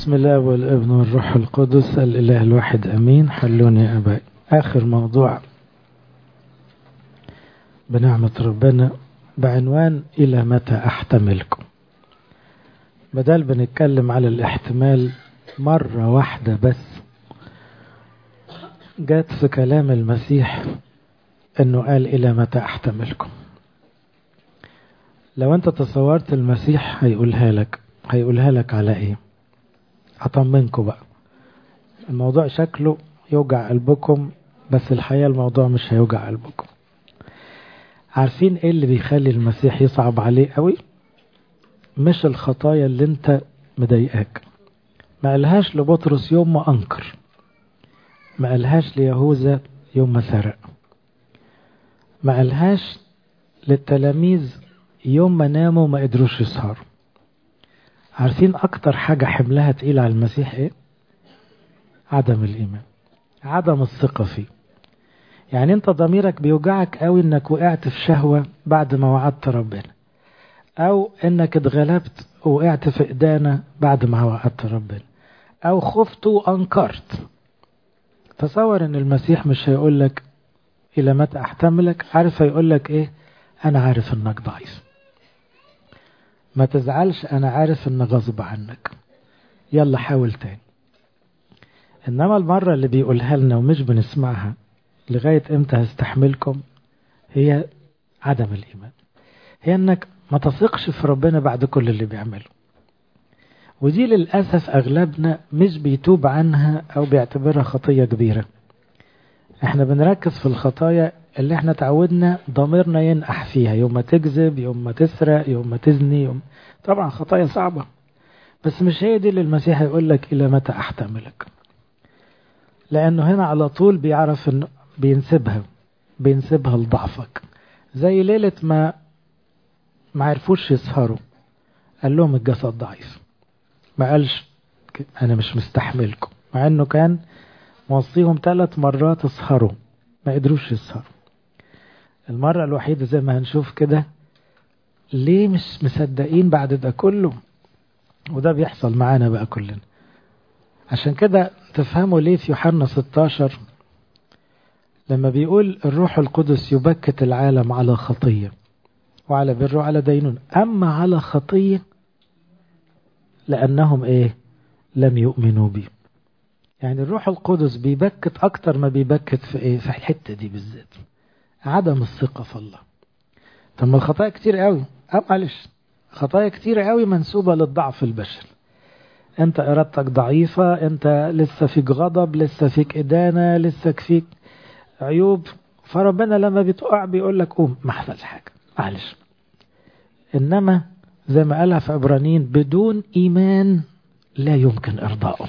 بسم الله والابن والروح القدس الإله الواحد أمين حلوني يا أبائي آخر موضوع بنعمة ربنا بعنوان إلى متى أحتملكم بدل بنتكلم على الاحتمال مرة واحدة بس جات في كلام المسيح انه قال الى متى احتملكم لو انت تصورت المسيح هيقولها لك هيقولها لك على ايه اطمنكم بقى الموضوع شكله يوجع قلبكم بس الحقيقة الموضوع مش هيوجع قلبكم عارفين ايه اللي بيخلي المسيح يصعب عليه قوي مش الخطايا اللي انت مضايقاك ما قالهاش لبطرس يوم ما انكر ما قالهاش ليهوذا يوم ما سرق ما قالهاش للتلاميذ يوم ما ناموا ما قدروش يسهروا عارفين اكتر حاجة حملها تقيل على المسيح ايه عدم الايمان عدم الثقة فيه يعني انت ضميرك بيوجعك قوي انك وقعت في شهوة بعد ما وعدت ربنا او انك اتغلبت ووقعت في ايدانا بعد ما وعدت ربنا او خفت وانكرت تصور ان المسيح مش هيقول لك الى متى احتملك عارف هيقول لك ايه انا عارف انك ضعيف ما تزعلش انا عارف ان غصب عنك يلا حاول تاني انما المرة اللي بيقولها لنا ومش بنسمعها لغاية امتى هستحملكم هي عدم الايمان هي انك ما تثقش في ربنا بعد كل اللي بيعمله ودي للأسف أغلبنا مش بيتوب عنها أو بيعتبرها خطية كبيرة احنا بنركز في الخطايا اللي احنا تعودنا ضميرنا ينقح فيها يوم ما تكذب يوم ما تسرق يوم ما تزني يوم طبعا خطايا صعبة بس مش هي دي اللي المسيح يقول لك إلى متى أحتملك لأنه هنا على طول بيعرف إنه بينسبها بينسبها لضعفك زي ليلة ما ما عرفوش يسهروا قال لهم الجسد ضعيف ما قالش انا مش مستحملكم مع انه كان موصيهم ثلاث مرات اسهروا ما قدروش يسهروا المرة الوحيدة زي ما هنشوف كده ليه مش مصدقين بعد ده كله وده بيحصل معانا بقى كلنا عشان كده تفهموا ليه في يوحنا 16 لما بيقول الروح القدس يبكت العالم على خطيه وعلى بر وعلى دينون أما على خطية لأنهم إيه لم يؤمنوا بي يعني الروح القدس بيبكت أكتر ما بيبكت في إيه في الحتة دي بالذات عدم الثقة في الله طب ما الخطايا كتير قوي أه معلش خطايا كتير قوي منسوبة للضعف البشري انت ارادتك ضعيفة انت لسه فيك غضب لسه فيك ادانة لسه فيك عيوب فربنا لما بتقع بيقول لك قوم ما حصلش حاجة معلش إنما زي ما قالها في عبرانيين بدون إيمان لا يمكن إرضائه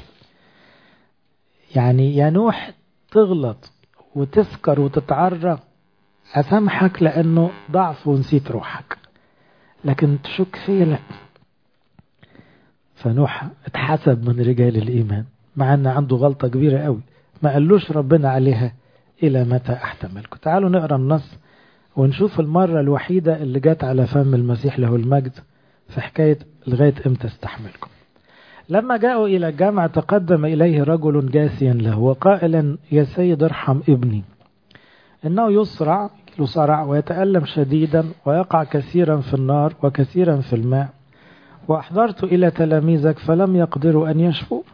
يعني يا نوح تغلط وتسكر وتتعرى أسامحك لأنه ضعف ونسيت روحك لكن تشك فيه لا فنوح اتحسب من رجال الإيمان مع أن عنده غلطة كبيرة قوي ما قالوش ربنا عليها إلى متى أحتملكم تعالوا نقرأ النص ونشوف المرة الوحيدة اللي جت على فم المسيح له المجد في حكاية لغاية امتى استحملكم لما جاءوا إلى الجامع تقدم إليه رجل جاسيا له وقائلا يا سيد ارحم ابني إنه يصرع يصرع ويتألم شديدا ويقع كثيرا في النار وكثيرا في الماء وأحضرت إلى تلاميذك فلم يقدروا أن يشفوا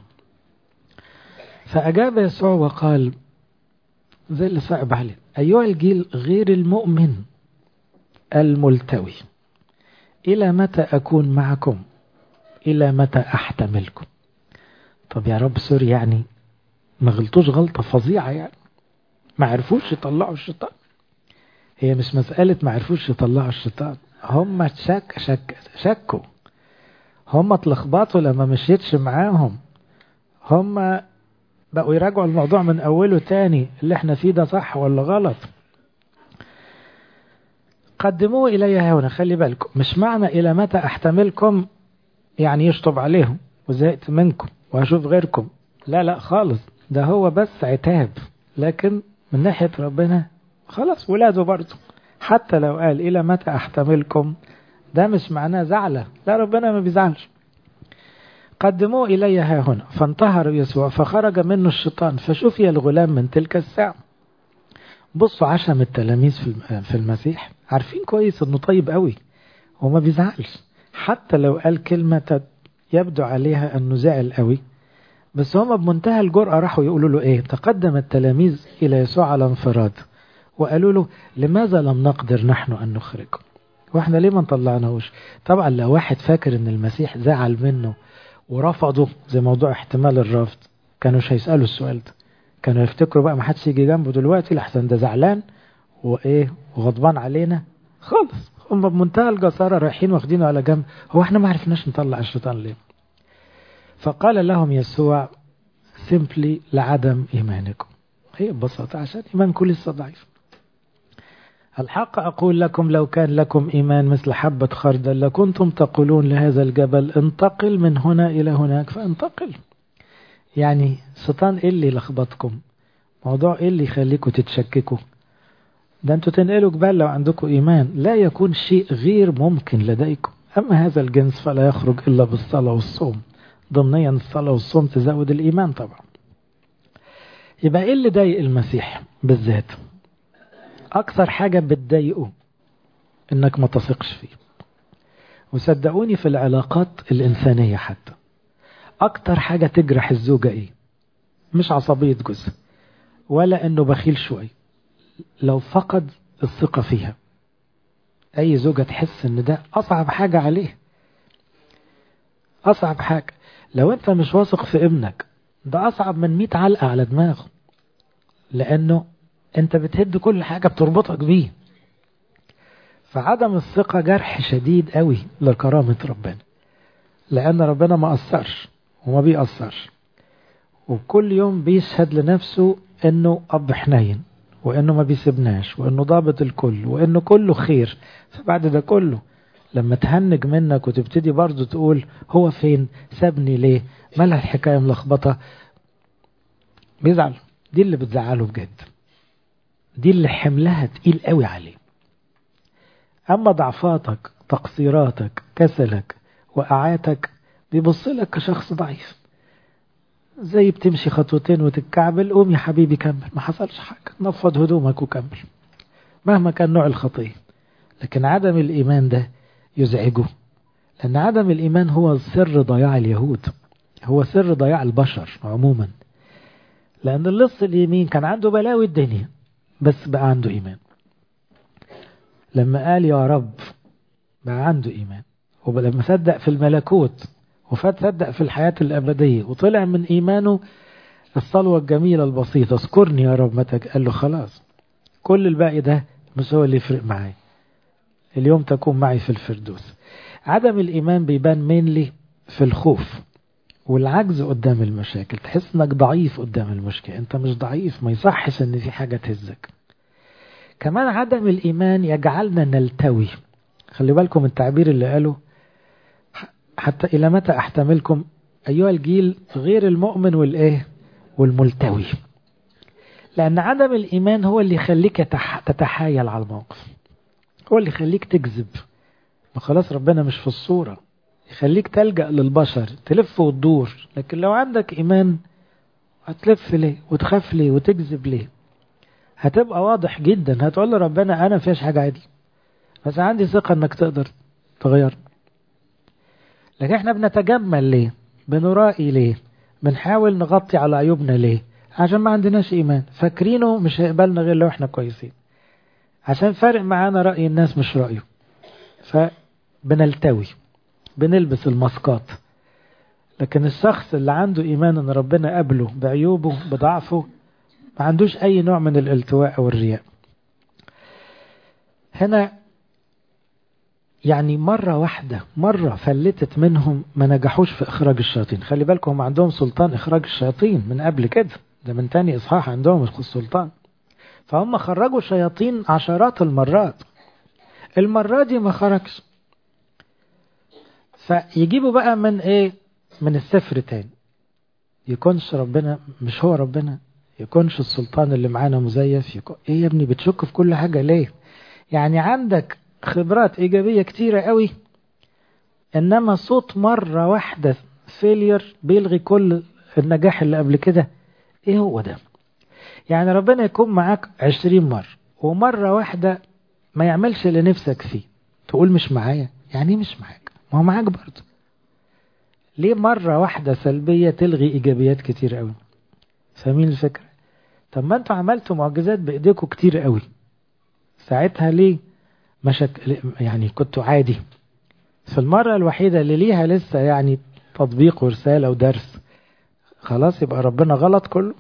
فأجاب يسوع وقال زي اللي صعب عليه أيها الجيل غير المؤمن الملتوي إلى متى أكون معكم إلى متى أحتملكم طب يا رب سوري يعني ما غلطوش غلطة فظيعة يعني ما عرفوش يطلعوا الشيطان هي مش مسألة ما عرفوش يطلعوا الشيطان هم شك شك شكوا هم اتلخبطوا لما مشيتش معاهم هم بقوا يراجعوا الموضوع من أوله تاني اللي احنا فيه ده صح ولا غلط قدموه إلي هنا خلي بالكم مش معنى إلى متى أحتملكم يعني يشطب عليهم وزهقت منكم وهشوف غيركم لا لا خالص ده هو بس عتاب لكن من ناحية ربنا خلاص ولاده برضه حتى لو قال إلى متى أحتملكم ده مش معناه زعلة لا ربنا ما بيزعلش قدموه إلي ها هنا فانتهر يسوع فخرج منه الشيطان فشفي الغلام من تلك الساعة بصوا عشم التلاميذ في المسيح عارفين كويس انه طيب قوي وما بيزعلش حتى لو قال كلمة يبدو عليها انه زعل قوي بس هما بمنتهى الجرأة راحوا يقولوا له ايه تقدم التلاميذ الى يسوع على انفراد وقالوا له لماذا لم نقدر نحن ان نخرجه واحنا ليه ما نطلعناهوش طبعا لو واحد فاكر ان المسيح زعل منه ورفضه زي موضوع احتمال الرفض كانوا مش هيسألوا السؤال ده كانوا يفتكروا بقى ما حدش يجي جنبه دلوقتي لحسن ده زعلان وايه وغضبان علينا خالص هم بمنتهى الجسارة رايحين واخدينه على جنب هو احنا ما عرفناش نطلع الشيطان ليه فقال لهم يسوع سيمبلي لعدم إيمانكم هي ببساطة عشان إيمانكم لسه ضعيف الحق أقول لكم لو كان لكم إيمان مثل حبة خردل لكنتم تقولون لهذا الجبل انتقل من هنا إلى هناك فانتقل يعني الشيطان إيه اللي لخبطكم موضوع إيه اللي يخليكم تتشككوا ده أنتوا تنقلوا جبال لو عندكم إيمان لا يكون شيء غير ممكن لديكم أما هذا الجنس فلا يخرج إلا بالصلاة والصوم ضمنيا الصلاة والصوم تزود الإيمان طبعا يبقى إيه اللي ضايق المسيح بالذات أكثر حاجة بتضايقه إنك ما تثقش فيه وصدقوني في العلاقات الإنسانية حتى أكتر حاجة تجرح الزوجة إيه مش عصبية جوزها ولا إنه بخيل شوي لو فقد الثقة فيها أي زوجة تحس إن ده أصعب حاجة عليه أصعب حاجة لو أنت مش واثق في ابنك ده أصعب من 100 علقة على دماغه لأنه أنت بتهد كل حاجة بتربطك بيه فعدم الثقة جرح شديد قوي لكرامة ربنا لأن ربنا ما أثرش وما بيأثرش وكل يوم بيشهد لنفسه أنه أب حنين وأنه ما بيسيبناش وأنه ضابط الكل وأنه كله خير فبعد ده كله لما تهنج منك وتبتدي برضه تقول هو فين سابني ليه مالها الحكاية ملخبطة بيزعل دي اللي بتزعله بجد دي اللي حملها تقيل قوي عليه أما ضعفاتك تقصيراتك كسلك وقعاتك بيبص لك كشخص ضعيف زي بتمشي خطوتين وتتكعبل قوم يا حبيبي كمل ما حصلش حاجة نفض هدومك وكمل مهما كان نوع الخطية لكن عدم الإيمان ده يزعجه لأن عدم الإيمان هو سر ضياع اليهود هو سر ضياع البشر عموما لأن اللص اليمين كان عنده بلاوي الدنيا بس بقى عنده إيمان لما قال يا رب بقى عنده إيمان ولما صدق في الملكوت وصدق في الحياة الأبدية وطلع من إيمانه الصلوة الجميلة البسيطة اذكرني يا رب متى قال له خلاص كل الباقي ده مش هو اللي يفرق معايا اليوم تكون معي في الفردوس عدم الإيمان بيبان مينلي في الخوف والعجز قدام المشاكل تحس انك ضعيف قدام المشكلة انت مش ضعيف ما يصحش ان في حاجة تهزك كمان عدم الإيمان يجعلنا نلتوي خلي بالكم التعبير اللي قاله حتى إلى متى أحتملكم أيها الجيل غير المؤمن والإيه والملتوي لأن عدم الإيمان هو اللي يخليك تتحايل على الموقف هو اللي يخليك تكذب ما خلاص ربنا مش في الصورة يخليك تلجأ للبشر تلف وتدور لكن لو عندك إيمان هتلف ليه وتخاف ليه وتكذب ليه هتبقى واضح جدا هتقول لربنا أنا فيش حاجة عدل بس عندي ثقة أنك تقدر تغير لكن احنا بنتجمل ليه بنرائي ليه بنحاول نغطي على عيوبنا ليه عشان ما عندناش إيمان فاكرينه مش هيقبلنا غير لو احنا كويسين عشان فارق معانا رأي الناس مش رأيه فبنلتوي بنلبس الماسكات لكن الشخص اللي عنده إيمان أن ربنا قبله بعيوبه بضعفه ما عندوش أي نوع من الالتواء أو الرياء هنا يعني مرة واحدة مرة فلتت منهم ما نجحوش في إخراج الشياطين خلي بالكم هم عندهم سلطان إخراج الشياطين من قبل كده ده من تاني إصحاح عندهم السلطان فهم خرجوا شياطين عشرات المرات المرة دي ما خرجش فيجيبوا بقى من ايه من السفر تاني يكونش ربنا مش هو ربنا يكونش السلطان اللي معانا مزيف يكون ايه يا ابني بتشك في كل حاجة ليه يعني عندك خبرات ايجابية كتيرة قوي انما صوت مرة واحدة فيلير بيلغي كل النجاح اللي قبل كده ايه هو ده يعني ربنا يكون معاك عشرين مرة ومرة واحدة ما يعملش اللي نفسك فيه تقول مش معايا يعني مش معاك ما هو معاك برضه ليه مرة واحدة سلبية تلغي إيجابيات كتير قوي فاهمين الفكرة طب ما انتوا عملتوا معجزات بإيديكم كتير قوي ساعتها ليه مشك يعني كنتوا عادي في المرة الوحيدة اللي ليها لسه يعني تطبيق ورسالة ودرس خلاص يبقى ربنا غلط كله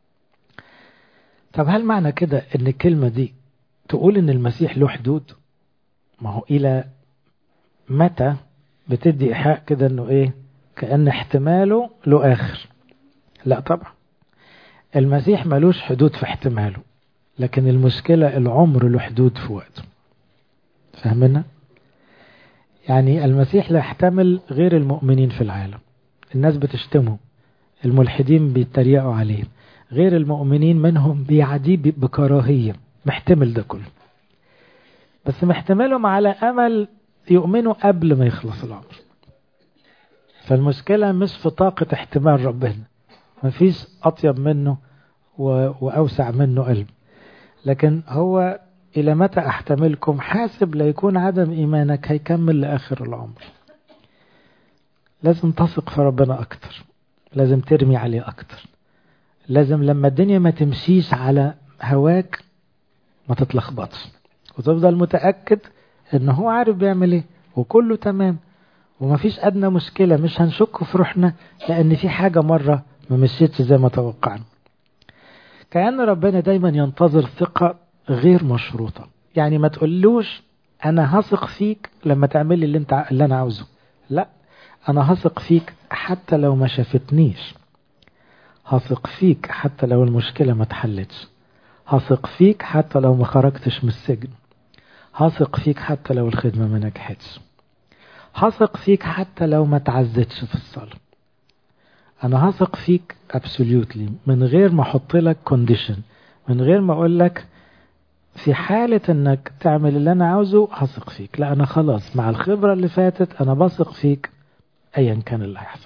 طب هل معنى كده ان الكلمة دي تقول ان المسيح له حدود ما هو الى متى بتدي ايحاء كده انه ايه كأن احتماله له اخر لا طبعا المسيح ملوش حدود في احتماله لكن المشكلة العمر له حدود في وقته فاهمنا يعني المسيح لا يحتمل غير المؤمنين في العالم الناس بتشتمه الملحدين بيتريقوا عليه غير المؤمنين منهم بيعديه بكراهية محتمل ده كله بس محتملهم على أمل يؤمنوا قبل ما يخلص العمر فالمشكلة مش في طاقة احتمال ربنا مفيش أطيب منه وأوسع منه قلب لكن هو إلى متى أحتملكم حاسب ليكون عدم إيمانك هيكمل لآخر العمر لازم تثق في ربنا أكتر لازم ترمي عليه أكتر لازم لما الدنيا ما تمشيش على هواك ما تتلخبطش وتفضل متأكد ان هو عارف بيعمل ايه وكله تمام ومفيش ادنى مشكلة مش هنشك في روحنا لان في حاجة مرة ما مشيتش زي ما توقعنا كأن ربنا دايما ينتظر ثقة غير مشروطة يعني ما تقولوش انا هثق فيك لما تعمل لي اللي انت اللي انا عاوزه لا انا هثق فيك حتى لو ما شافتنيش هثق فيك حتى لو المشكلة ما اتحلتش هثق فيك حتى لو ما خرجتش من السجن هثق فيك حتى لو الخدمة ما نجحتش هثق فيك حتى لو ما تعزتش في الصلاة أنا هثق فيك absolutely من غير ما أحط لك condition من غير ما أقول لك في حالة أنك تعمل اللي أنا عاوزه هثق فيك لا أنا خلاص مع الخبرة اللي فاتت أنا بثق فيك أيا كان اللي هيحصل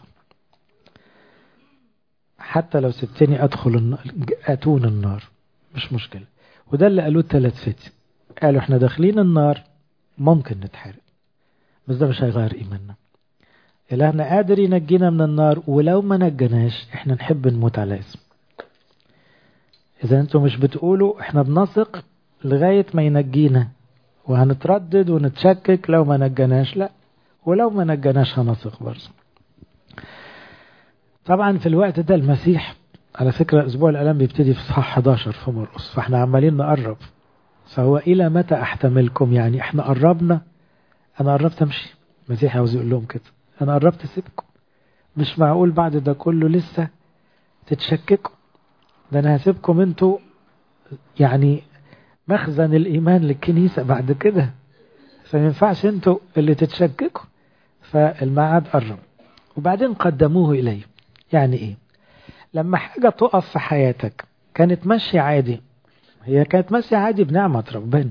حتى لو سبتني أدخل النار أتون النار مش مشكلة وده اللي قالوه الثلاث فتي قالوا احنا داخلين النار ممكن نتحرق بس ده مش هيغير إيماننا إلهنا قادر ينجينا من النار ولو ما نجناش احنا نحب نموت على اسم إذا أنتم مش بتقولوا احنا بنثق لغاية ما ينجينا وهنتردد ونتشكك لو ما نجناش لا ولو ما نجناش هنثق برضه طبعا في الوقت ده المسيح على فكرة أسبوع الألم بيبتدي في صحاح 11 في مرقس فاحنا عمالين نقرب فهو إلى متى أحتملكم يعني احنا قربنا أنا قربت أمشي المسيح عاوز يقول لهم كده أنا قربت أسيبكم مش معقول بعد ده كله لسه تتشككوا ده أنا هسيبكم أنتوا يعني مخزن الإيمان للكنيسة بعد كده فما ينفعش أنتوا اللي تتشككوا فالميعاد قرب وبعدين قدموه إليه يعني إيه لما حاجة تقف في حياتك كانت ماشية عادي هي كانت ماشية عادي بنعمة ربنا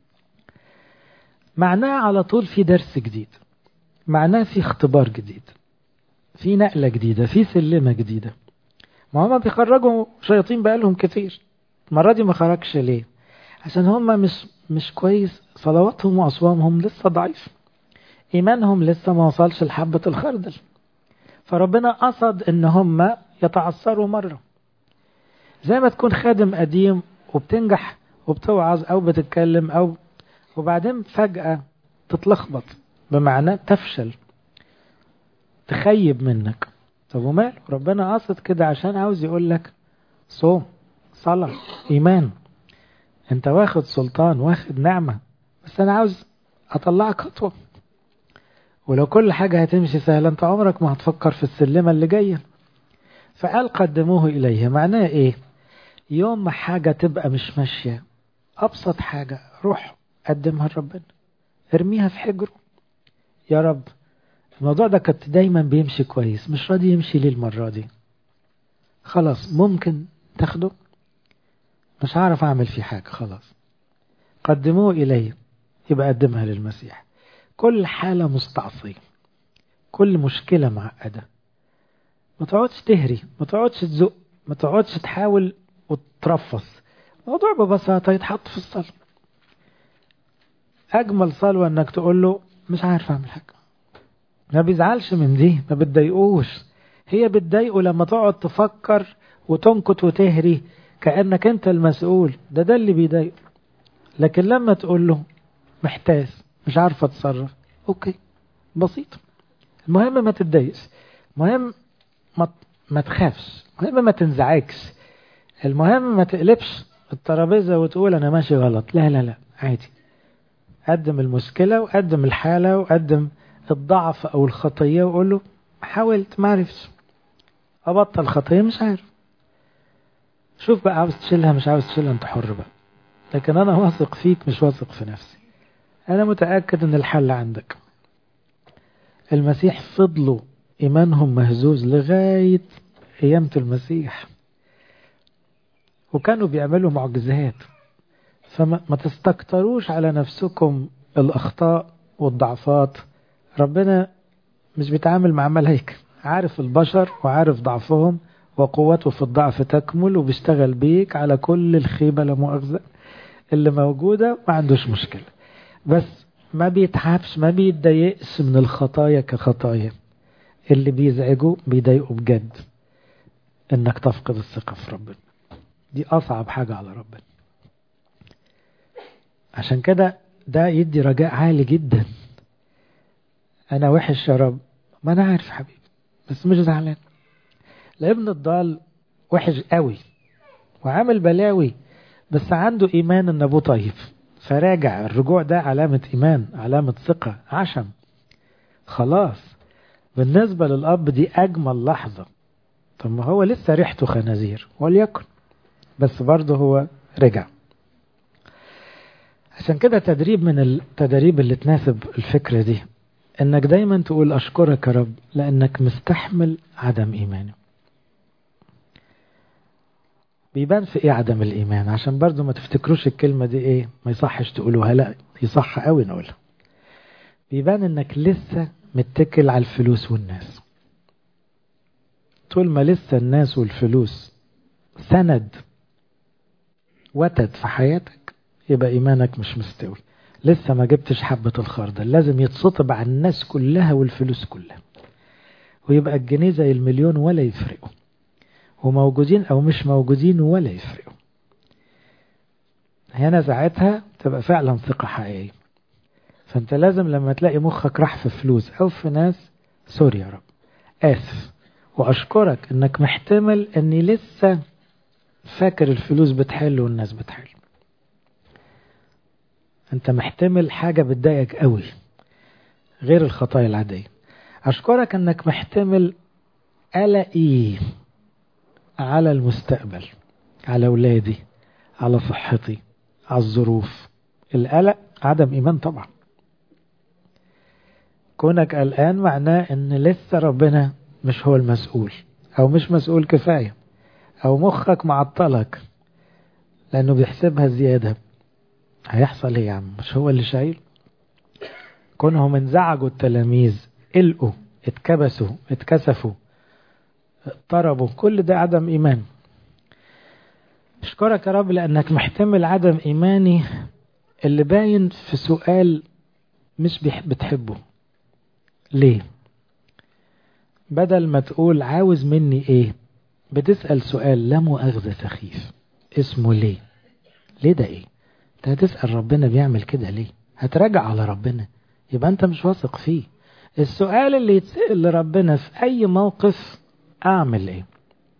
معناه على طول في درس جديد معناه في اختبار جديد في نقلة جديدة في سلمة جديدة ما هما بيخرجوا شياطين بقالهم كتير المرة دي ما خرجش ليه عشان هما مش مش كويس صلواتهم وأصوامهم لسه ضعيف إيمانهم لسه ما وصلش لحبة الخردل فربنا قصد إن هم يتعثروا مرة زي ما تكون خادم قديم وبتنجح وبتوعظ أو بتتكلم أو وبعدين فجأة تتلخبط بمعنى تفشل تخيب منك طب وماله ربنا قصد كده عشان عاوز يقول لك صوم صلاة إيمان أنت واخد سلطان واخد نعمة بس أنا عاوز أطلعك خطوة ولو كل حاجة هتمشي سهلة أنت عمرك ما هتفكر في السلمة اللي جاية فقال قدموه إليه معناه إيه يوم ما حاجة تبقى مش ماشية أبسط حاجة روح قدمها لربنا ارميها في حجره يا رب الموضوع ده كنت دايما بيمشي كويس مش راضي يمشي ليه المرة دي خلاص ممكن تاخده مش هعرف أعمل فيه حاجة خلاص قدموه إلي يبقى قدمها للمسيح كل حالة مستعصية كل مشكلة معقدة ما تقعدش تهري ما تقعدش تزق ما تقعدش تحاول وترفص موضوع ببساطة يتحط في الصلاة أجمل صلوة إنك تقول له مش عارف أعمل حاجة ما بيزعلش من دي ما بتضايقوش هي بتضايقه لما تقعد تفكر وتنكت وتهري كأنك أنت المسؤول ده ده اللي بيضايقه لكن لما تقول له محتاس مش عارفة اتصرف أوكي بسيط المهم ما تتضايقش المهم ما ما تخافش المهم ما تنزعجش المهم ما تقلبش الترابيزة وتقول أنا ماشي غلط لا لا لا عادي قدم المشكلة وقدم الحالة وقدم الضعف أو الخطية وقول له حاولت ما عرفتش أبطل خطية مش عارف شوف بقى عاوز تشيلها مش عاوز تشيلها أنت حر بقى لكن أنا واثق فيك مش واثق في نفسي أنا متأكد أن الحل عندك المسيح فضلوا إيمانهم مهزوز لغاية قيامة المسيح وكانوا بيعملوا معجزات فما تستكتروش على نفسكم الأخطاء والضعفات ربنا مش بيتعامل مع ملايكة عارف البشر وعارف ضعفهم وقوته في الضعف تكمل وبيشتغل بيك على كل الخيبة لا مؤاخذة اللي موجودة ما عندوش مشكلة بس ما بيتعبش ما بيتضايقش من الخطايا كخطايا اللي بيزعجوا بيضايقوا بجد انك تفقد الثقة في ربنا دي اصعب حاجة على ربنا عشان كده ده يدي رجاء عالي جدا انا وحش يا رب ما انا عارف حبيبي بس مش زعلان الابن الضال وحش قوي وعامل بلاوي بس عنده ايمان ان ابوه طيب فراجع الرجوع ده علامة ايمان علامة ثقة عشم خلاص بالنسبة للاب دي اجمل لحظة طب ما هو لسه ريحته خنازير وليكن بس برضه هو رجع عشان كده تدريب من التدريب اللي تناسب الفكرة دي انك دايما تقول اشكرك يا رب لانك مستحمل عدم ايماني بيبان في ايه عدم الايمان عشان برضو ما تفتكروش الكلمة دي ايه ما يصحش تقولوها لا يصح قوي نقولها بيبان انك لسه متكل على الفلوس والناس طول ما لسه الناس والفلوس سند وتد في حياتك يبقى ايمانك مش مستوي لسه ما جبتش حبة الخردل لازم يتسطب على الناس كلها والفلوس كلها ويبقى الجنيه زي المليون ولا يفرقوا وموجودين او مش موجودين ولا يفرقوا هنا ساعتها تبقى فعلا ثقة حقيقية فانت لازم لما تلاقي مخك راح في فلوس او في ناس سوري يا رب اسف واشكرك انك محتمل اني لسه فاكر الفلوس بتحل والناس بتحل انت محتمل حاجة بتضايقك قوي غير الخطايا العادية اشكرك انك محتمل قلقي على المستقبل على ولادي على صحتي على الظروف القلق عدم ايمان طبعا كونك قلقان معناه ان لسه ربنا مش هو المسؤول او مش مسؤول كفاية او مخك معطلك لانه بيحسبها زيادة هيحصل ايه يا عم مش هو اللي شايل كونهم انزعجوا التلاميذ قلقوا اتكبسوا اتكسفوا اضطربوا كل ده عدم ايمان اشكرك يا رب لانك محتمل عدم ايماني اللي باين في سؤال مش بتحبه ليه بدل ما تقول عاوز مني ايه بتسأل سؤال لا مؤاخذة سخيف اسمه ليه ليه ده ايه انت هتسأل ربنا بيعمل كده ليه هتراجع على ربنا يبقى انت مش واثق فيه السؤال اللي يتسأل لربنا في اي موقف اعمل ايه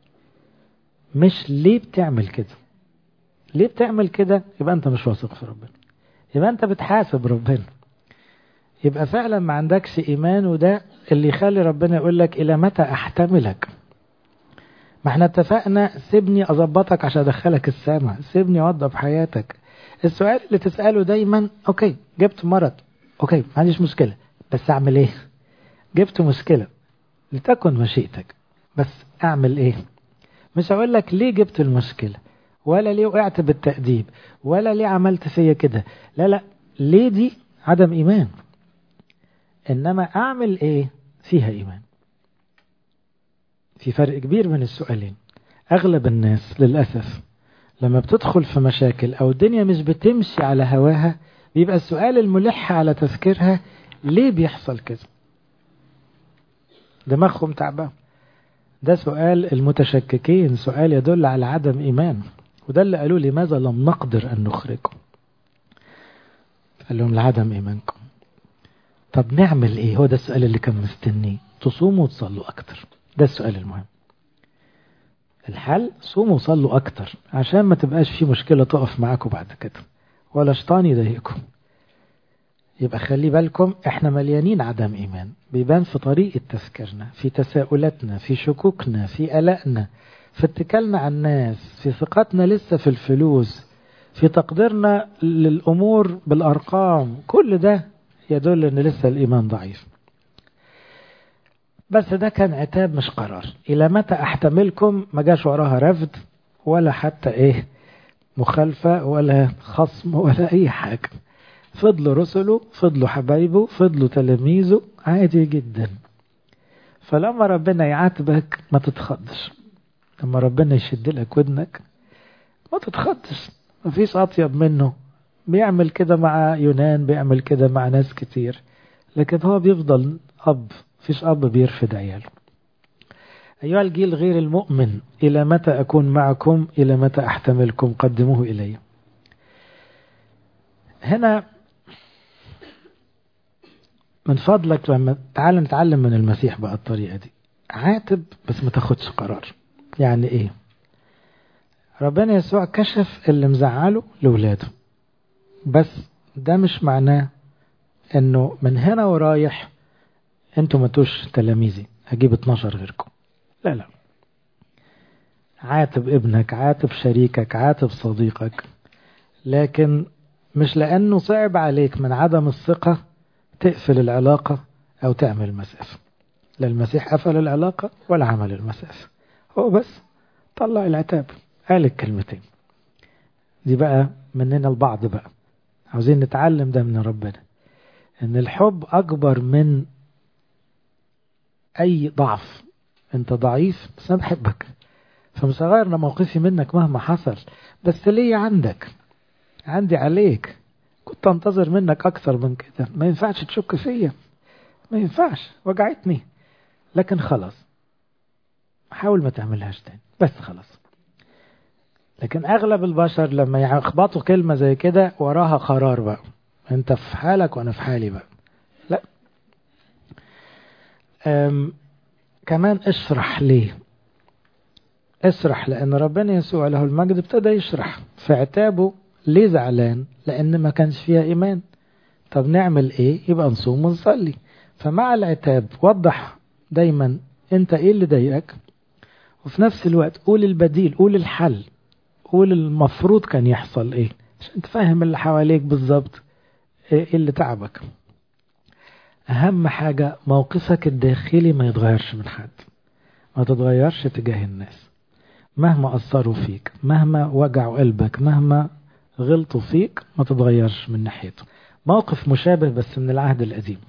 مش ليه بتعمل كده ليه بتعمل كده يبقى انت مش واثق في ربنا يبقى انت بتحاسب ربنا يبقى فعلا ما عندكش ايمان وده اللي يخلي ربنا يقول لك الى متى احتملك ما احنا اتفقنا سيبني اظبطك عشان ادخلك السماء سيبني اوضب حياتك السؤال اللي تساله دايما اوكي جبت مرض اوكي ما عنديش مشكله بس اعمل ايه جبت مشكله لتكن مشيئتك بس اعمل ايه مش هقول لك ليه جبت المشكله ولا ليه وقعت بالتأديب ولا ليه عملت فيا كده لا لا ليه دي عدم ايمان انما اعمل ايه فيها ايمان في فرق كبير بين السؤالين أغلب الناس للأسف لما بتدخل في مشاكل أو الدنيا مش بتمشي على هواها بيبقى السؤال الملح على تفكيرها ليه بيحصل كده دماغهم تعبان ده سؤال المتشككين سؤال يدل على عدم إيمان وده اللي قالوا لماذا لم نقدر أن نخرجه قال لهم لعدم إيمانكم طب نعمل إيه هو ده السؤال اللي كان مستنيه تصوموا وتصلوا أكتر ده السؤال المهم الحل صوموا وصلوا أكتر عشان ما تبقاش في مشكلة تقف معاكم بعد كده ولا شيطان يضايقكم يبقى خلي بالكم احنا مليانين عدم ايمان بيبان في طريقة تفكيرنا في تساؤلاتنا في شكوكنا في قلقنا في اتكالنا على الناس في ثقتنا لسه في الفلوس في تقديرنا للأمور بالأرقام كل ده يدل ان لسه الإيمان ضعيف بس ده كان عتاب مش قرار إلى متى أحتملكم ما جاش وراها رفض ولا حتى إيه مخالفة ولا خصم ولا أي حاجة فضلوا رسله فضلوا حبايبه فضلوا تلاميذه عادي جدا فلما ربنا يعاتبك ما تتخضش لما ربنا يشد لك ودنك ما تتخضش مفيش أطيب منه بيعمل كده مع يونان بيعمل كده مع ناس كتير لكن هو بيفضل أب فيش أب بيرفض عياله أيها الجيل غير المؤمن إلى متى أكون معكم إلى متى أحتملكم قدموه إلي هنا من فضلك لما تعال نتعلم من المسيح بقى الطريقة دي عاتب بس ما تاخدش قرار يعني ايه ربنا يسوع كشف اللي مزعله لولاده بس ده مش معناه انه من هنا ورايح انتوا ما توش تلاميذي هجيب 12 غيركم لا لا عاتب ابنك عاتب شريكك عاتب صديقك لكن مش لأنه صعب عليك من عدم الثقة تقفل العلاقة أو تعمل مسافة لا المسيح قفل العلاقة ولا عمل المسافة هو بس طلع العتاب قال الكلمتين دي بقى مننا البعض بقى عاوزين نتعلم ده من ربنا ان الحب اكبر من اي ضعف انت ضعيف بس انا بحبك فمش هغير موقفي منك مهما حصل بس ليه عندك عندي عليك كنت انتظر منك اكثر من كده ما ينفعش تشك فيا ما ينفعش وجعتني لكن خلاص حاول ما تعملهاش تاني بس خلاص لكن اغلب البشر لما يخبطوا كلمه زي كده وراها قرار بقى انت في حالك وانا في حالي بقى لا كمان اشرح ليه اشرح لان ربنا يسوع له المجد ابتدى يشرح في عتابه ليه زعلان لان ما كانش فيها ايمان طب نعمل ايه يبقى نصوم ونصلي فمع العتاب وضح دايما انت ايه اللي ضايقك وفي نفس الوقت قول البديل قول الحل قول المفروض كان يحصل ايه عشان تفهم اللي حواليك بالظبط ايه اللي تعبك اهم حاجة موقفك الداخلي ما يتغيرش من حد ما تتغيرش تجاه الناس مهما أثروا فيك مهما وجعوا قلبك مهما غلطوا فيك ما تتغيرش من ناحيته موقف مشابه بس من العهد القديم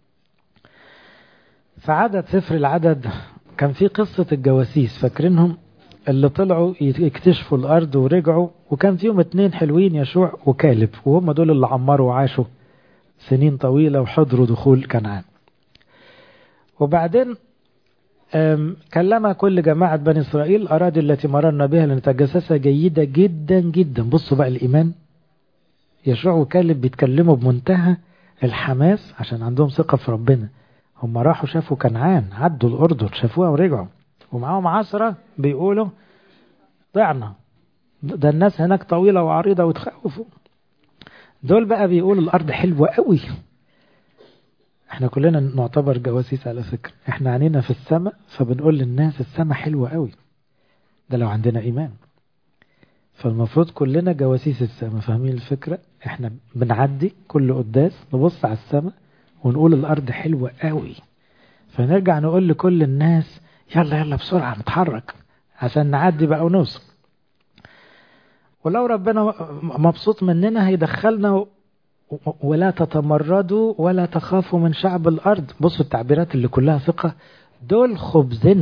في عدد سفر العدد كان في قصة الجواسيس فاكرينهم اللي طلعوا يكتشفوا الأرض ورجعوا وكان فيهم اتنين حلوين يشوع وكالب وهم دول اللي عمروا وعاشوا سنين طويلة وحضروا دخول كنعان وبعدين كلم كل جماعة بني إسرائيل الأراضي التي مررنا بها لنتجسسها جيدة جدا جدا بصوا بقى الإيمان يشوع وكالب بيتكلموا بمنتهى الحماس عشان عندهم ثقة في ربنا هم راحوا شافوا كنعان عدوا الأردن شافوها ورجعوا ومعاهم عشرة بيقولوا ضعنا ده الناس هناك طويلة وعريضة وتخوفوا دول بقى بيقولوا الأرض حلوة قوي احنا كلنا نعتبر جواسيس على فكرة احنا عنينا في السماء فبنقول للناس السماء حلوة قوي ده لو عندنا إيمان فالمفروض كلنا جواسيس السماء فاهمين الفكرة احنا بنعدي كل قداس نبص على السماء ونقول الأرض حلوة قوي فنرجع نقول لكل الناس يلا يلا بسرعة نتحرك عشان نعدي بقى ونوصل ولو ربنا مبسوط مننا هيدخلنا ولا تتمردوا ولا تخافوا من شعب الأرض بصوا التعبيرات اللي كلها ثقة دول خبزنا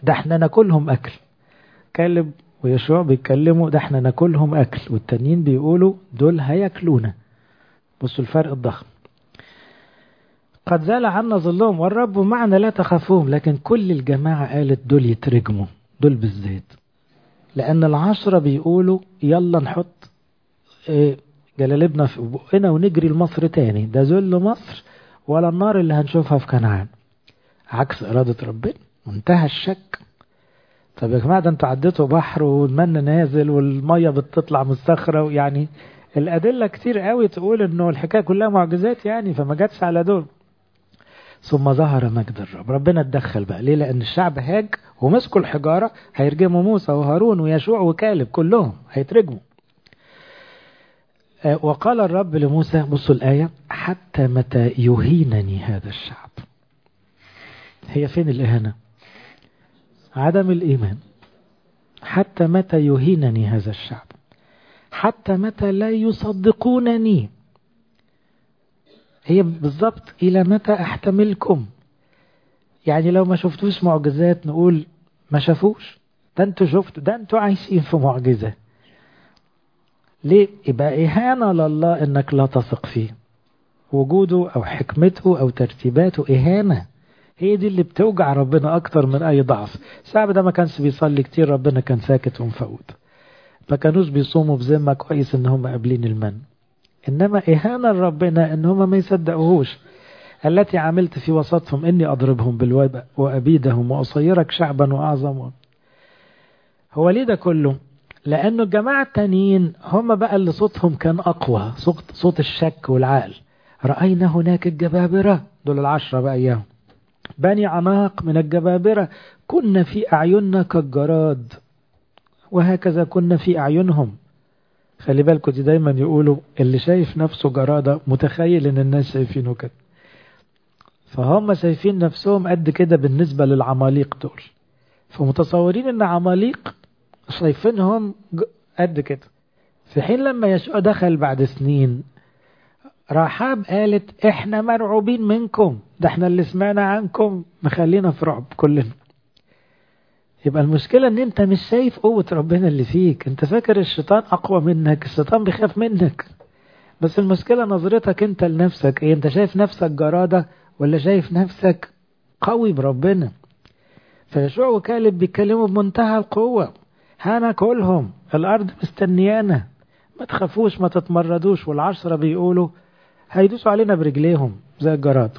ده احنا ناكلهم أكل كالب ويشوع بيتكلموا ده احنا ناكلهم أكل والتانيين بيقولوا دول هياكلونا بصوا الفرق الضخم قد زال عنا ظلهم والرب معنا لا تخافوهم لكن كل الجماعة قالت دول يترجموا دول بالذات لأن العشرة بيقولوا يلا نحط جلالبنا في بقنا ونجري لمصر تاني ده ذل مصر ولا النار اللي هنشوفها في كنعان عكس إرادة ربنا منتهى الشك طب يا جماعة ده انتوا عديتوا بحر والمن نازل والمية بتطلع من الصخرة يعني الأدلة كتير قوي تقول إنه الحكاية كلها معجزات يعني فما جاتش على دول ثم ظهر مجد الرب ربنا اتدخل بقى ليه لأن الشعب هاج ومسكوا الحجارة هيرجموا موسى وهارون ويشوع وكالب كلهم هيترجموا وقال الرب لموسى بصوا الآية حتى متى يهينني هذا الشعب هي فين الإهانة عدم الإيمان حتى متى يهينني هذا الشعب حتى متى لا يصدقونني هي بالضبط إلى متى أحتملكم يعني لو ما شفتوش معجزات نقول ما شافوش ده انتوا شفتوا ده انتوا عايشين في معجزة ليه يبقى إهانة لله إنك لا تثق فيه وجوده أو حكمته أو ترتيباته إهانة هي دي اللي بتوجع ربنا أكتر من أي ضعف الشعب ده ما كانش بيصلي كتير ربنا كان ساكت ومفوت ما كانوش بيصوموا بذمة كويس إن هم قابلين المن إنما إهانة لربنا إن هم ما يصدقوهوش التي عملت في وسطهم إني أضربهم بالوباء وأبيدهم وأصيرك شعبا وأعظم هو ليه ده كله لأنه الجماعة التانيين هم بقى اللي صوتهم كان أقوى صوت, صوت الشك والعقل رأينا هناك الجبابرة دول العشرة بقى إياهم بني عناق من الجبابرة كنا في أعيننا كالجراد وهكذا كنا في أعينهم خلي بالكم دي دايما يقولوا اللي شايف نفسه جرادة متخيل ان الناس شايفينه كده فهم شايفين نفسهم قد كده بالنسبة للعماليق دول فمتصورين ان عماليق شايفينهم قد كده في حين لما يشوع دخل بعد سنين رحاب قالت احنا مرعوبين منكم ده احنا اللي سمعنا عنكم مخلينا في رعب كلنا يبقى المشكلة ان انت مش شايف قوة ربنا اللي فيك انت فاكر الشيطان اقوى منك الشيطان بيخاف منك بس المشكلة نظرتك انت لنفسك ايه انت شايف نفسك جرادة ولا شايف نفسك قوي بربنا فيشوع وكالب بيتكلموا بمنتهى القوة هناكلهم الارض مستنيانا ما تخافوش ما تتمردوش والعشرة بيقولوا هيدوسوا علينا برجليهم زي الجراد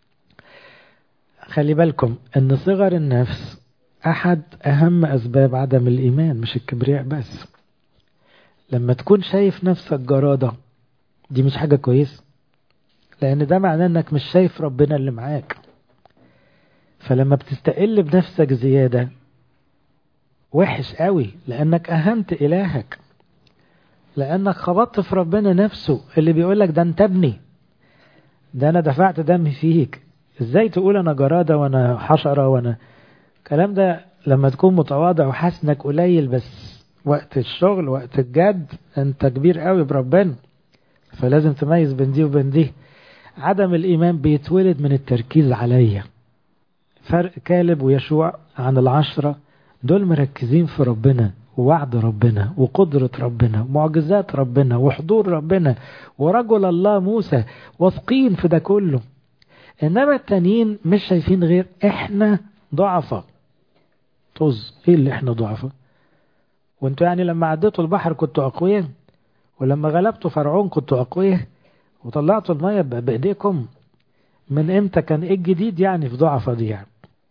خلي بالكم ان صغر النفس أحد أهم أسباب عدم الإيمان مش الكبرياء بس لما تكون شايف نفسك جرادة دي مش حاجة كويسة لأن ده معناه أنك مش شايف ربنا اللي معاك فلما بتستقل بنفسك زيادة وحش قوي لأنك أهنت إلهك لأنك خبطت في ربنا نفسه اللي بيقولك ده أنت ابني ده أنا دفعت دمي فيك إزاي تقول أنا جرادة وأنا حشرة وأنا الكلام ده لما تكون متواضع وحاسس انك قليل بس وقت الشغل وقت الجد انت كبير قوي بربنا فلازم تميز بين دي وبين دي عدم الايمان بيتولد من التركيز عليا فرق كالب ويشوع عن العشرة دول مركزين في ربنا ووعد ربنا وقدرة ربنا ومعجزات ربنا وحضور ربنا ورجل الله موسى واثقين في ده كله انما التانيين مش شايفين غير احنا ضعفة طز ايه اللي احنا ضعفة وانتوا يعني لما عديتوا البحر كنتوا اقوياء ولما غلبتوا فرعون كنتوا اقوياء وطلعتوا المية بايديكم من امتى كان ايه الجديد يعني في ضعفة دي يعني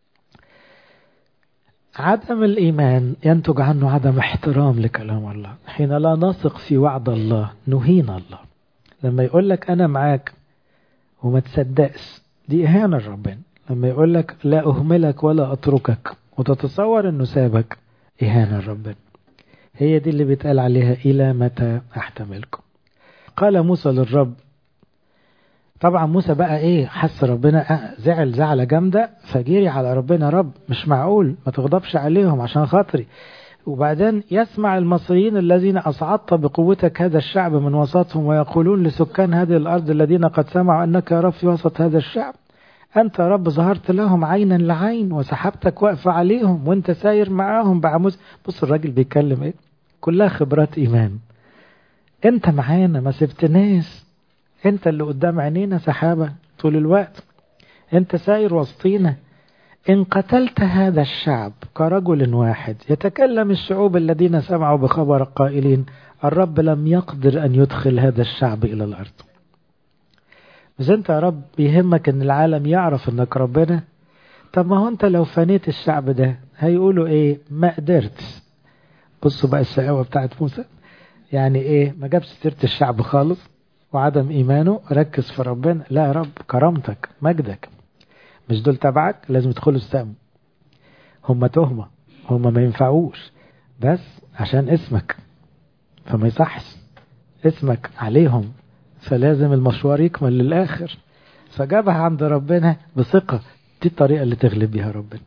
عدم الإيمان ينتج عنه عدم احترام لكلام الله حين لا نثق في وعد الله نهين الله لما يقول لك أنا معاك وما تصدقش دي إهانة لربنا لما يقول لك لا أهملك ولا أتركك وتتصور أنه سابك إهانة لربنا هي دي اللي بيتقال عليها إلى متى أحتملكم قال موسى للرب طبعا موسى بقى ايه حس ربنا زعل زعلة جامدة فجري على ربنا رب مش معقول ما تغضبش عليهم عشان خاطري وبعدين يسمع المصريين الذين أصعدت بقوتك هذا الشعب من وسطهم ويقولون لسكان هذه الأرض الذين قد سمعوا أنك يا رب في وسط هذا الشعب أنت يا رب ظهرت لهم عينا لعين وسحبتك واقفة عليهم وأنت ساير معاهم بعموز بص الراجل بيتكلم إيه كلها خبرات إيمان أنت معانا ما سبتناش أنت اللي قدام عينينا سحابة طول الوقت أنت ساير وسطينا إن قتلت هذا الشعب كرجل واحد يتكلم الشعوب الذين سمعوا بخبر قائلين الرب لم يقدر أن يدخل هذا الشعب إلى الأرض بس أنت يا رب يهمك أن العالم يعرف أنك ربنا طب ما هو أنت لو فنيت الشعب ده هيقولوا إيه ما قدرتش بصوا بقى الشقاوة بتاعت موسى يعني إيه ما جابش سيرة الشعب خالص وعدم إيمانه ركز في ربنا لا يا رب كرامتك مجدك مش دول تبعك لازم يدخلوا السم هم تهمة هم ما ينفعوش بس عشان اسمك فما يصحش اسمك عليهم فلازم المشوار يكمل للآخر فجابها عند ربنا بثقة دي الطريقة اللي تغلب بيها ربنا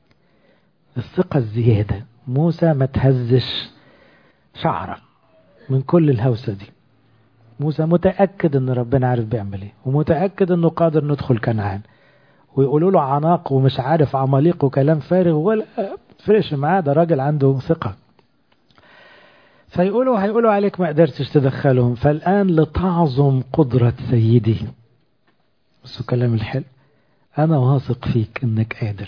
الثقة الزيادة موسى ما تهزش شعرة من كل الهوسة دي موسى متأكد ان ربنا عارف بيعمل ايه ومتأكد انه قادر ندخل كنعان ويقولوا له عناق ومش عارف عماليق وكلام فارغ ولا فرقش معاه ده راجل عنده ثقة فيقولوا هيقولوا عليك ما قدرتش تدخلهم فالآن لتعظم قدرة سيدي بس كلام الحلو أنا واثق فيك إنك قادر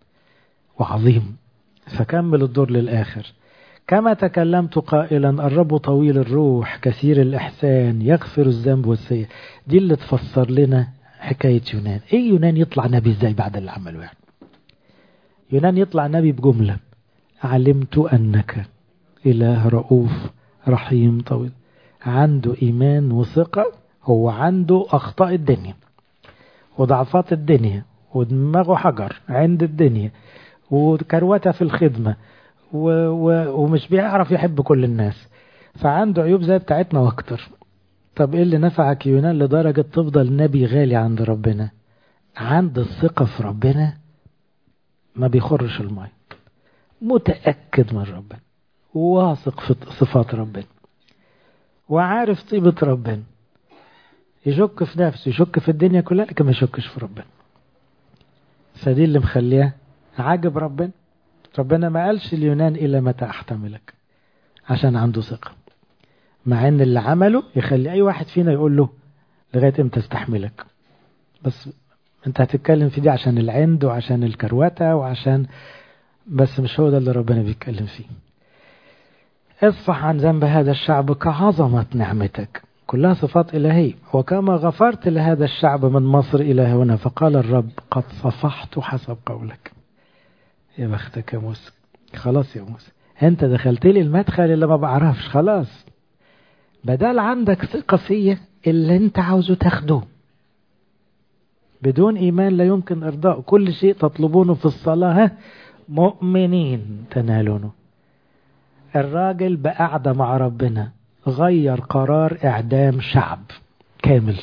وعظيم فكمل الدور للآخر كما تكلمت قائلا الرب طويل الروح كثير الإحسان يغفر الذنب والسيء دي اللي تفسر لنا حكاية يونان ايه يونان يطلع نبي ازاي بعد اللي عمله يعني يونان يطلع نبي بجملة علمت أنك إله رؤوف رحيم طويل عنده إيمان وثقة هو عنده أخطاء الدنيا وضعفات الدنيا ودماغه حجر عند الدنيا وكروته في الخدمة و و ومش بيعرف يحب كل الناس فعنده عيوب زي بتاعتنا واكتر طب ايه اللي نفعك يونان لدرجة تفضل نبي غالي عند ربنا عند الثقة في ربنا ما بيخرش الماء متأكد من ربنا واثق في صفات ربنا وعارف طيبة ربنا يشك في نفسه يشك في الدنيا كلها لكن ما يشكش في ربنا فدي اللي مخليه عاجب ربنا ربنا ما قالش اليونان إلى متى أحتملك عشان عنده ثقة مع ان اللي عمله يخلي اي واحد فينا يقول له لغاية امتى استحملك بس انت هتتكلم في دي عشان العند وعشان الكروتة وعشان بس مش هو ده اللي ربنا بيتكلم فيه اصفح عن ذنب هذا الشعب كعظمة نعمتك كلها صفات إلهية وكما غفرت لهذا الشعب من مصر إلى هنا فقال الرب قد صفحت حسب قولك يا بختك يا موسى خلاص يا موسى انت دخلت لي المدخل اللي ما بعرفش خلاص بدل عندك ثقة فيا اللي انت عاوزه تاخده بدون إيمان لا يمكن إرضاء كل شيء تطلبونه في الصلاة مؤمنين تنالونه الراجل بقعدة مع ربنا غير قرار إعدام شعب كامل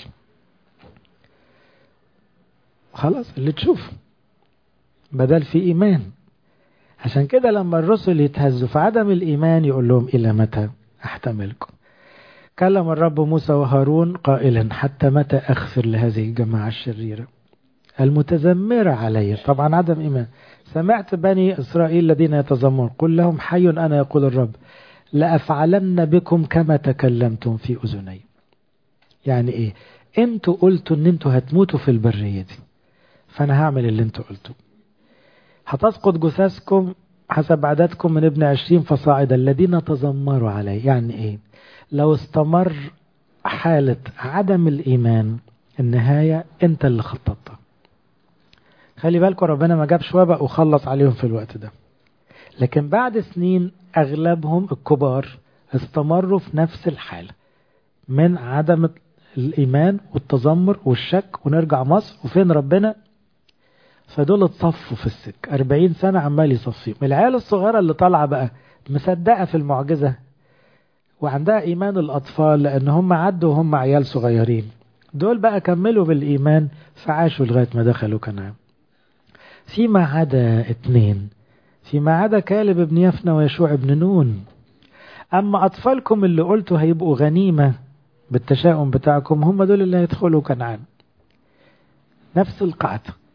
خلاص اللي تشوف بدل في إيمان عشان كده لما الرسل يتهزوا في عدم الإيمان يقول لهم إلى متى أحتملكم كلم الرب موسى وهارون قائلا حتى متى أغفر لهذه الجماعة الشريرة المتذمرة علي طبعا عدم إيمان سمعت بني إسرائيل الذين يتذمرون قل لهم حي أنا يقول الرب لأفعلن بكم كما تكلمتم في أذني يعني إيه انتوا قلتوا ان انتوا هتموتوا في البرية دي فأنا هعمل اللي انتوا قلتوا هتسقط جثثكم حسب عددكم من ابن عشرين فصاعدا الذين تذمروا علي يعني ايه لو استمر حالة عدم الإيمان النهاية أنت اللي خططتها خلي بالكم ربنا ما جابش وباء وخلص عليهم في الوقت ده لكن بعد سنين أغلبهم الكبار استمروا في نفس الحالة من عدم الإيمان والتذمر والشك ونرجع مصر وفين ربنا فدول اتصفوا في السك أربعين سنة عمال يصفيهم العيال الصغيرة اللي طالعة بقى مصدقة في المعجزة وعندها إيمان الأطفال لأن هم عدوا وهم عيال صغيرين دول بقى كملوا بالإيمان فعاشوا لغاية ما دخلوا كنعان فيما عدا اتنين فيما عدا كالب ابن يفنى ويشوع ابن نون أما أطفالكم اللي قلتوا هيبقوا غنيمة بالتشاؤم بتاعكم هم دول اللي هيدخلوا كنعان نفس القعدة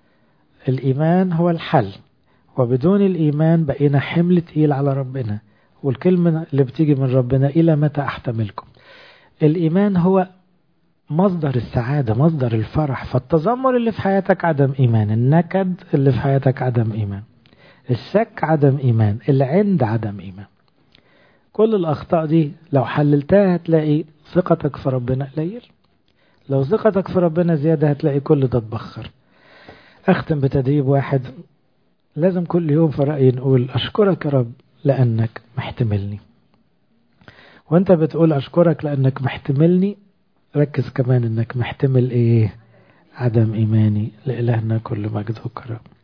الإيمان هو الحل وبدون الإيمان بقينا حمل تقيل على ربنا والكلمة اللي بتيجي من ربنا إلى متى أحتملكم الإيمان هو مصدر السعادة مصدر الفرح فالتذمر اللي في حياتك عدم إيمان النكد اللي في حياتك عدم إيمان الشك عدم إيمان العند عدم إيمان كل الأخطاء دي لو حللتها هتلاقي ثقتك في ربنا قليل لو ثقتك في ربنا زيادة هتلاقي كل ده اتبخر أختم بتدريب واحد لازم كل يوم في رأيي نقول أشكرك يا رب لأنك محتملني وانت بتقول أشكرك لأنك محتملني ركز كمان انك محتمل ايه عدم ايماني لإلهنا كل مجد وكرم